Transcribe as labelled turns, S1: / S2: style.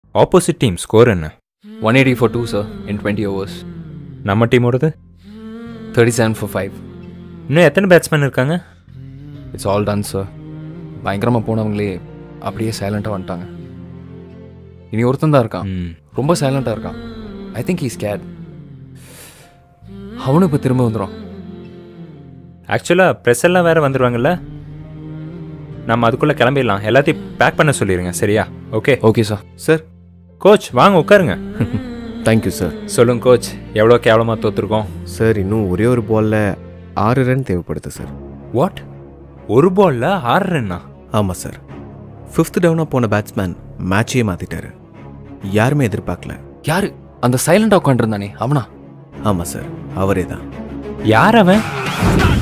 S1: opposite team score என்ன
S2: one eighty for two sir in twenty overs
S1: நம்ம டீமோடது
S2: thirty seven for five
S1: இன்னும் எத்தனை பேட்ஸ்மேன் இருக்காங்க
S2: இட்ஸ் ஆல் டன் சார் பயங்கரமாக போனவங்களே அப்படியே சைலண்ட்டாக வந்துட்டாங்க இனி ஒருத்தன் தான் இருக்கான்
S1: ம்
S2: ரொம்ப சைலண்ட்டாக இருக்கான் ஐ திங்க் ஹீஸ் கேட் அவனும் இப்போ திரும்ப வந்துடும்
S1: ஆக்சுவலாக ப்ரெஸ் எல்லாம் வேறு வந்துடுவாங்கல்ல நம்ம அதுக்குள்ளே கிளம்பிடலாம் எல்லாத்தையும் பேக் பண்ண சொல்லிடுங்க சரியா okay
S2: okay sir
S3: sir
S1: coach வாங்க உட்காருங்க
S3: தேங்க்யூ சார்
S1: சொல்லுங்க கோச் எவ்வளோ கேவலமாக தோத்துருக்கோம்
S3: சார் இன்னும் ஒரே ஒரு பாலில் ஆறு ரன் தேவைப்படுது சார்
S1: வாட் ஒரு பாலில் ஆறு ரன்னா
S3: ஆமாம் சார் ஃபிஃப்த் டவுனாக போன பேட்ஸ்மேன் மேட்சையே மாற்றிட்டாரு யாருமே எதிர்பார்க்கல
S2: யாரு அந்த சைலண்டாக உட்காந்துருந்தானே அவனா
S3: ஆமாம் சார் அவரே தான்
S1: யார் அவன்